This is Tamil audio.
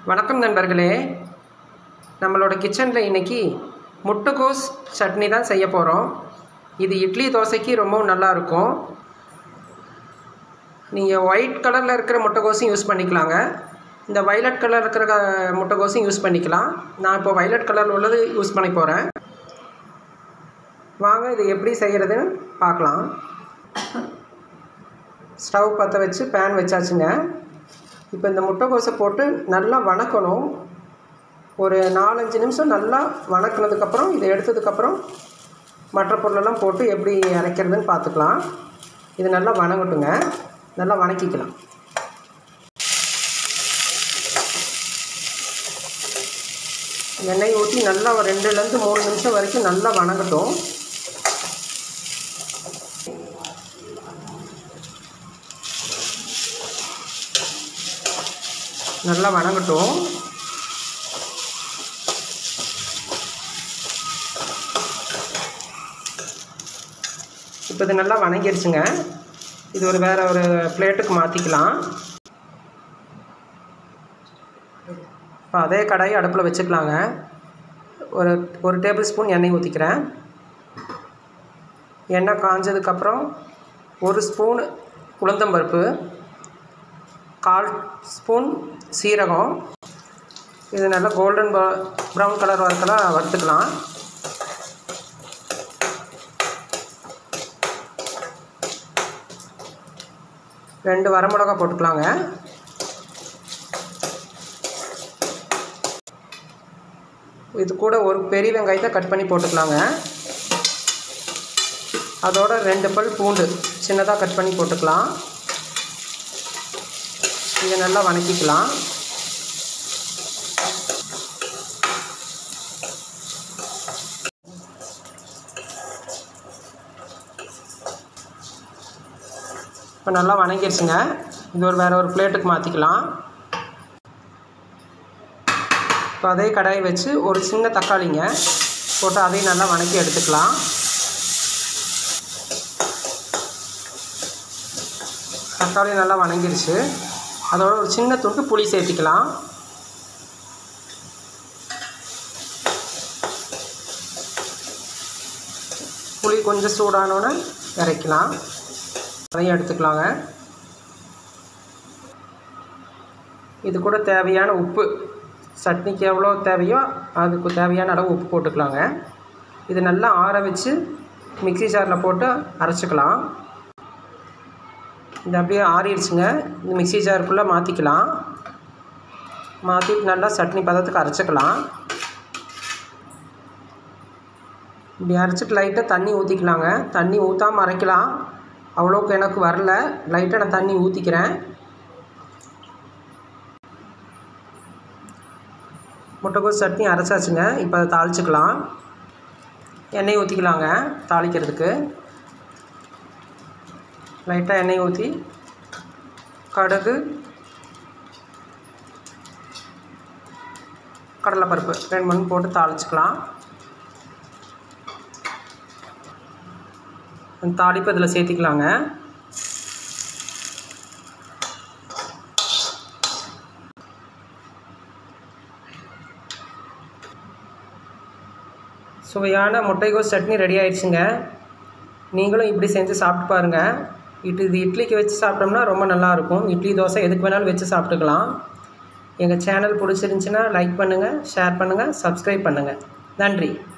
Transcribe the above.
வணக்கம் நண்பர்களே நம்மளோட கிச்சனில் இன்னைக்கு முட்டைக்கோஸ் சட்னி தான் செய்ய போகிறோம் இது இட்லி தோசைக்கு ரொம்பவும் நல்லா இருக்கும் நீங்கள் ஒயிட் கலரில் இருக்கிற முட்டைக்கோஸும் யூஸ் பண்ணிக்கலாங்க இந்த வயலட் கலர் இருக்கிற க- முட்டைக்கோஸும் யூஸ் பண்ணிக்கலாம் நான் இப்போ வயலட் கலர் உள்ளது யூஸ் பண்ணி போகிறேன் வாங்க இது எப்படி செய்கிறதுன்னு பார்க்கலாம் ஸ்டவ் பற்ற வச்சு பேன் வச்சாச்சுங்க இப்போ இந்த முட்டைக்கோஸை போட்டு நல்லா வணக்கணும் ஒரு நாலஞ்சு நிமிஷம் நல்லா வணக்கினதுக்கப்புறம் இதை எடுத்ததுக்கப்புறம் மற்ற பொருளெல்லாம் போட்டு எப்படி அரைக்கிறதுன்னு பார்த்துக்கலாம் இது நல்லா வணங்கட்டுங்க நல்லா வணக்கிக்கலாம் எண்ணெய் ஊற்றி நல்லா ஒரு ரெண்டுலேருந்து மூணு நிமிஷம் வரைக்கும் நல்லா வணங்கட்டும் நல்லா வணங்கட்டும் இப்போ இது நல்லா வணங்கிடுச்சுங்க இது ஒரு வேறு ஒரு பிளேட்டுக்கு மாற்றிக்கலாம் இப்போ அதே கடாயை அடுப்பில் வச்சுக்கலாங்க ஒரு ஒரு டேபிள் ஸ்பூன் எண்ணெய் ஊற்றிக்கிறேன் எண்ணெய் காஞ்சதுக்கப்புறம் ஒரு ஸ்பூன் உளுந்தம்பருப்பு கால் ஸ்பூன் சீரகம் இது நல்லா கோல்டன் ப்ரௌன் கலர் வரக்கெல்லாம் வறுத்துக்கலாம் ரெண்டு வரமிளகா போட்டுக்கலாங்க இது கூட ஒரு பெரிய வெங்காயத்தை கட் பண்ணி போட்டுக்கலாங்க அதோட ரெண்டு பல் பூண்டு சின்னதாக கட் பண்ணி போட்டுக்கலாம் இதை நல்லா வணக்கிக்கலாம் இப்போ நல்லா வணங்கிடுச்சுங்க இது ஒரு வேறு ஒரு பிளேட்டுக்கு மாற்றிக்கலாம் இப்போ அதே கடாயை வச்சு ஒரு சின்ன தக்காளிங்க போட்டு அதையும் நல்லா வணக்கி எடுத்துக்கலாம் தக்காளி நல்லா வணங்கிருச்சு அதோட ஒரு சின்ன துண்டு புளி சேர்த்திக்கலாம் புளி கொஞ்சம் சூடானோன்னே இறக்கலாம் அதையும் எடுத்துக்கலாங்க இது கூட தேவையான உப்பு சட்னிக்கு எவ்வளோ தேவையோ அதுக்கு தேவையான அளவு உப்பு போட்டுக்கலாங்க இது நல்லா ஆற வச்சு மிக்ஸி ஜாரில் போட்டு அரைச்சிக்கலாம் இது அப்படியே ஆறிடுச்சுங்க இந்த மிக்ஸி ஜாருக்குள்ளே மாற்றிக்கலாம் மாற்றிட்டு நல்லா சட்னி பதத்துக்கு அரைச்சிக்கலாம் இப்படி அரைச்சிட்டு லைட்டாக தண்ணி ஊற்றிக்கலாங்க தண்ணி ஊற்றாமல் அரைக்கலாம் அவ்வளோக்கு எனக்கு வரல லைட்டாக நான் தண்ணி ஊற்றிக்கிறேன் முட்டைக்கோஸ் சட்னி அரைச்சாச்சுங்க இப்போ அதை தாளிச்சுக்கலாம் எண்ணெய் ஊற்றிக்கலாங்க தாளிக்கிறதுக்கு லைட்டாக எண்ணெய் ஊற்றி கடுகு கடலைப்பருப்பு ரெண்டு மணி போட்டு தாளிச்சுக்கலாம் அந்த தாளிப்பு இதில் சேர்த்திக்கலாங்க சுவையான முட்டைகோஸ் சட்னி ரெடி ஆயிடுச்சுங்க நீங்களும் இப்படி செஞ்சு சாப்பிட்டு பாருங்கள் இட்டு இது இட்லிக்கு வச்சு சாப்பிட்டோம்னா ரொம்ப நல்லாயிருக்கும் இட்லி தோசை எதுக்கு வேணாலும் வச்சு சாப்பிட்டுக்கலாம் எங்கள் சேனல் பிடிச்சிருந்துச்சின்னா லைக் பண்ணுங்கள் ஷேர் பண்ணுங்கள் சப்ஸ்கிரைப் பண்ணுங்கள் நன்றி